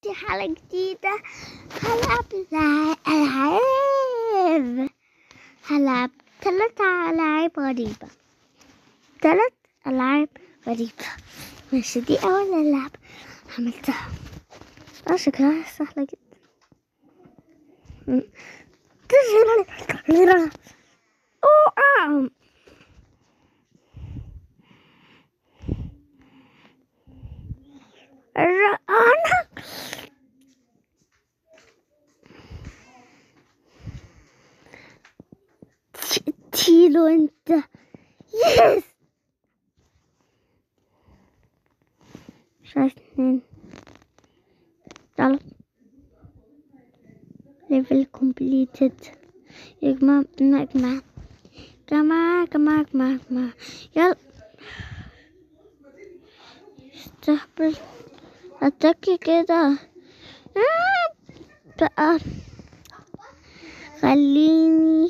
دي حلقة جديدة هلعب لع- ألعاب هلعب ثلاث ألعاب غريبة ثلاث ألعاب غريبة ماشي دي أول لعبة عملتها آه، شكلها سهلة جدا م. أوه آه. أنا تيلو انت يس شايف اثنين يلا ليفل كومبليتد يا جماعة يا جماعة جماعة جماعة جماعة جماعة يلا استهبل اتكي كده آه، بقى خليني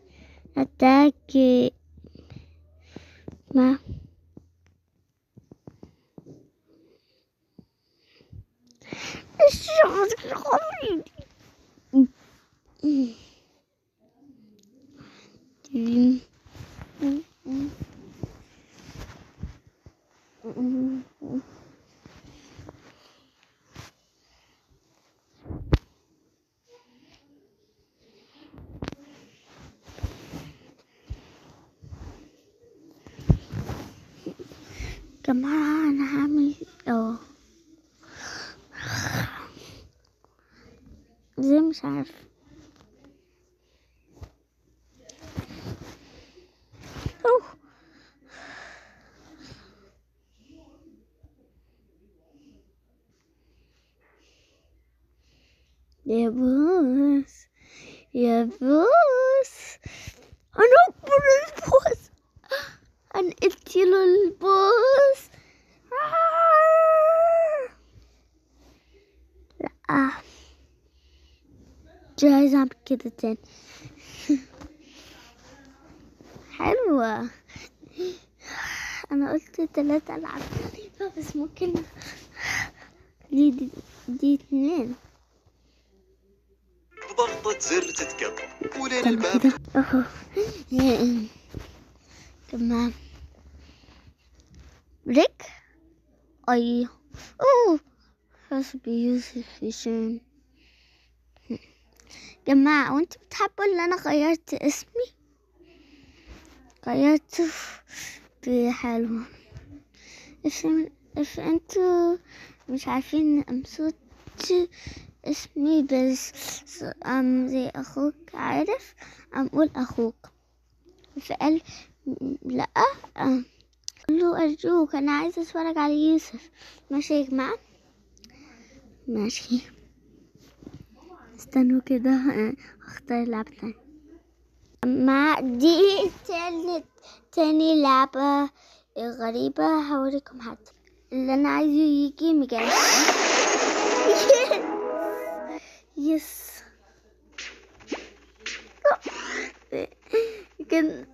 اتاكي ما الشعر الخفيف جماعة أنا هعمل اه زي مش عارف أوه. يا بوس يا بوس أنا أكبر البوس أنا قلت له البوس آه. لا مش عايزة أعمل كده تاني حلوة أنا قلت تلاتة ألعاب غريبة بس ممكن دي دي, دي اتنين بضغطة زر تتكبر ولين استنى الباب كده أهو تمام بريك أي أوه حسبي يوسف هشام جماعة وانتوا بتحبوا اللي أنا غيرت اسمي غيرته بحلو اسم if انتوا مش عارفين أمسوت اسمي بس أم زي أخوك عارف أم قول أخوك فقال لأ أم قول له أرجوك أنا عايزة أتفرج على يوسف ماشي يا جماعة ماشي استنوا كده آه، اختار لعبة تانية مع دي تاني تاني لعبة غريبة هوريكم حتى اللي أنا عايزه يجي مجاش يس كنت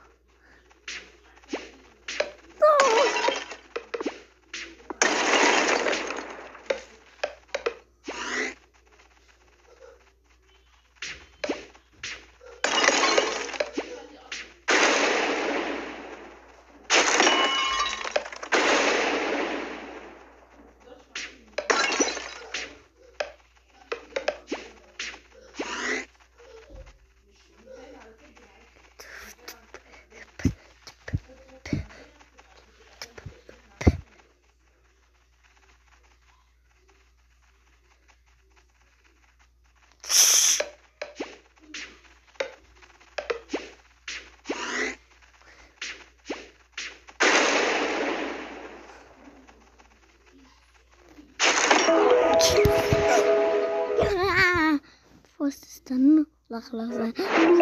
فوز استنوا لا خلاص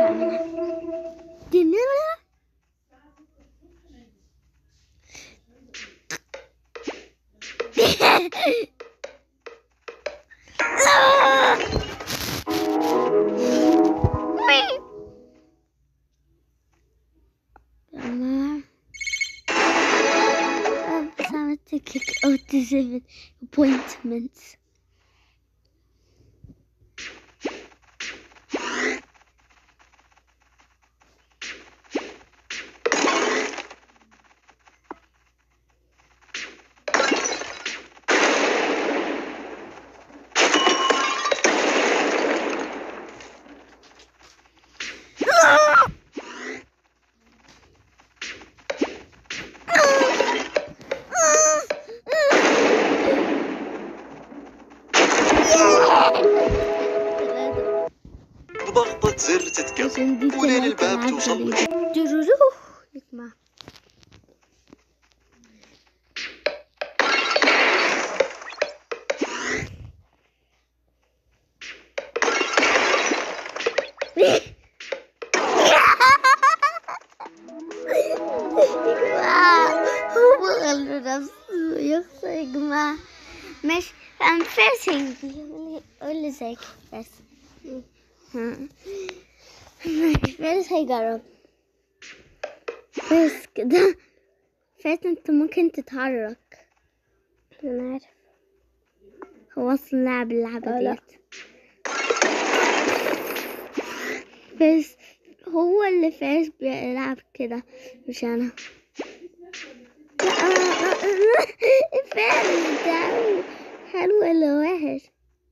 دينيرا جماعة بس عملت كيك اوت 7 appointments زر عشان تتقطع دي ولين طلعت الباب ألعاب توصل غريبة جرورو اسمع يا جماعة هو غلو نفسه يخسر يا جماعة مش أنا فارس هيجي قول لي زيك بس ها. فارس هيجرب بس كده فارس انت ممكن تتحرك انا عارف هو اصلا لعب اللعبة لا. ديت بس هو اللي فارس بيلعب كده مش انا لا فارس ده حلو ولا وحش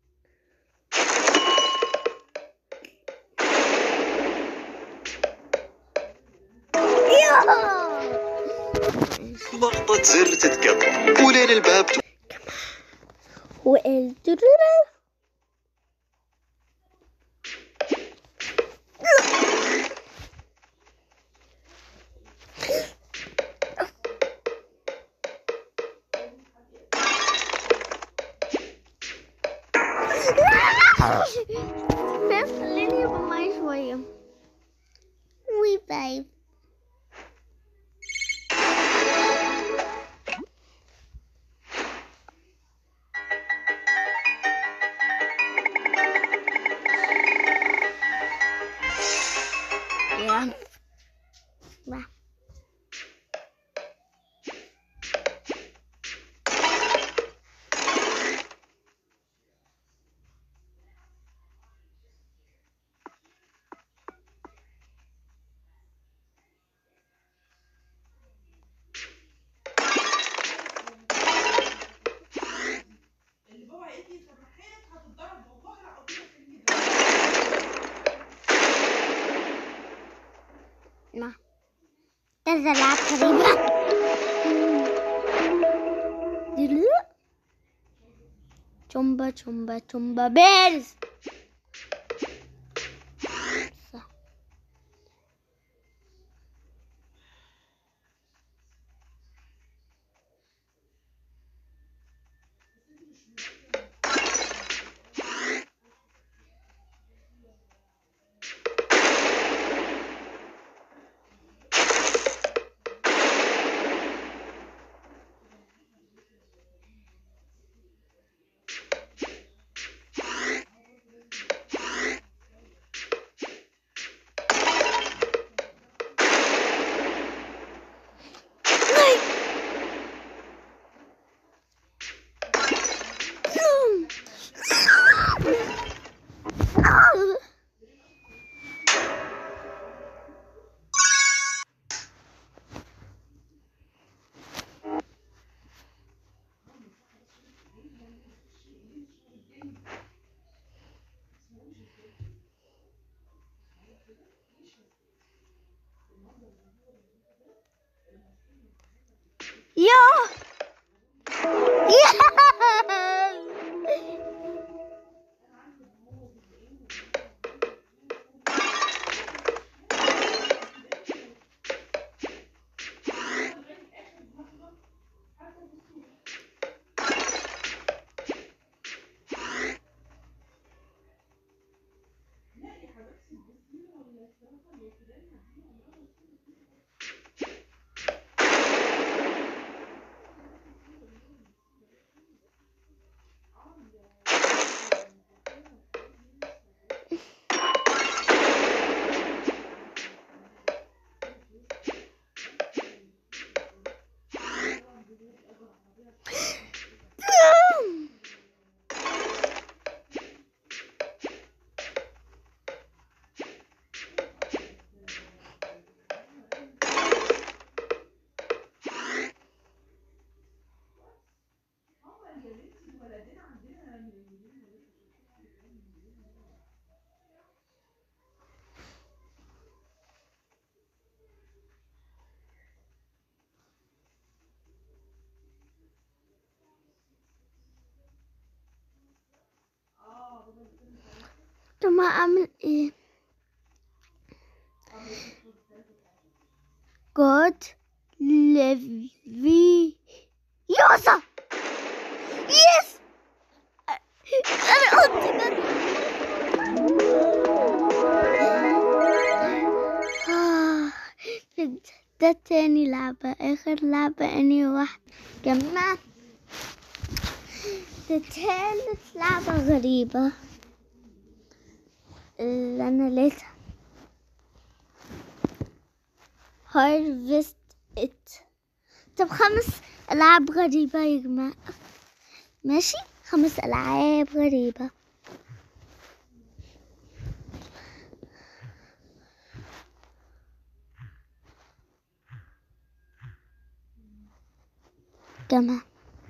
يوه. ضغطة زر تتقطع ولين الباب توصل والدررة بس خليني يبقى معي شوية وي باي Yeah. Bah. ما كذا لعب غريبة دلو تشومبا تشومبا تشومبا بيرز صح. Yeah. Yeah. طب ما اعمل ايه God Leviosa يس أنا قلت آه، ده تاني لعبة آخر لعبة أني واحد جمع ده تالت لعبة غريبة اللي أنا لقيتها harvest it طب خمس ألعاب غريبة يا جماعة ماشي خمس ألعاب غريبة جماعة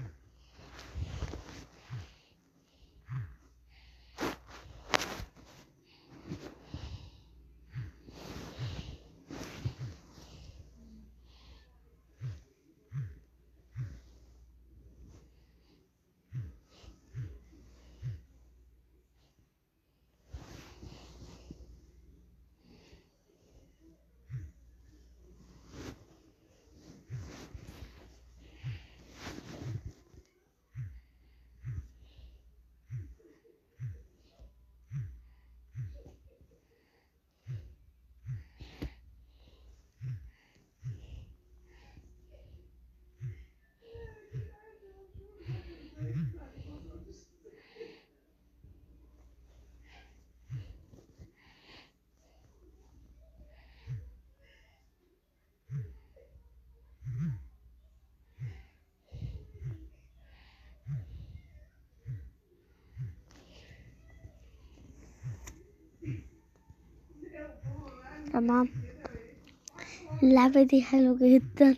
تمام اللعبة دي حلوة جدا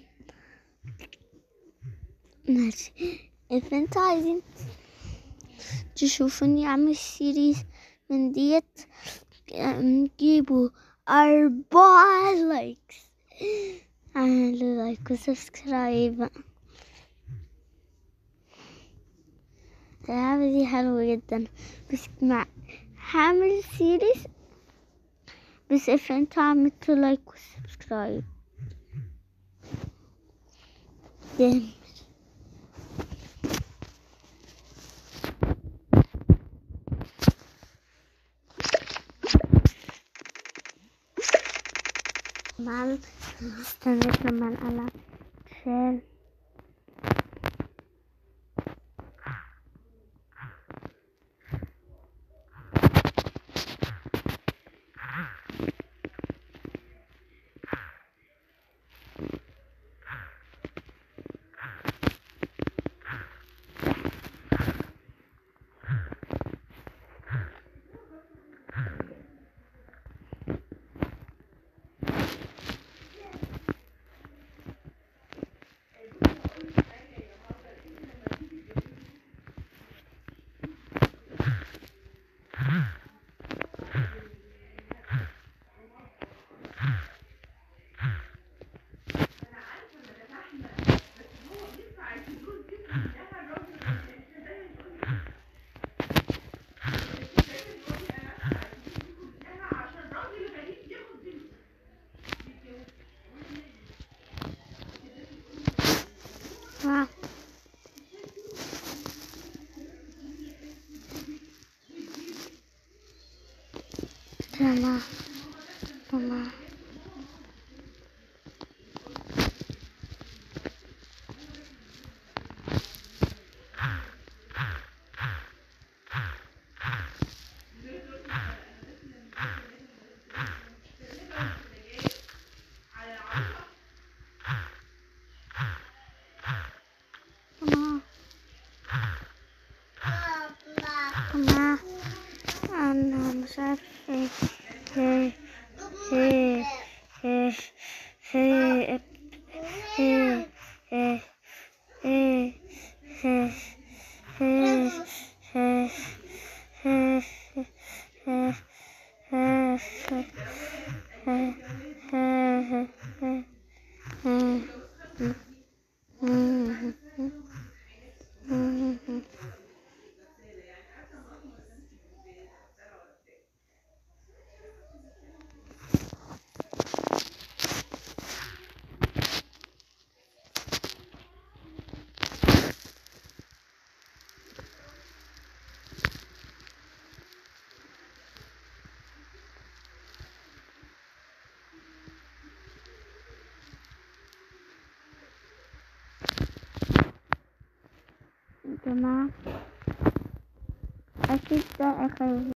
ماشي if انتوا عايزين تشوفوني اعمل سيريز من ديت ام، جيبوا أربعة لايكس اعملوا لايك وسبسكرايب اللعبة دي حلوة جدا بس مع هعمل سيريز بس if انتوا عملتوا لايك وسبسكرايب جامد مع استنيت لما العب عشان واو تمام تمام تمام تمام أنا مش عارف إيه إيه إيه إيه إيه إيه إيه إيه إيه إيه إيه إيه إيه جماعة أكيد ده آخر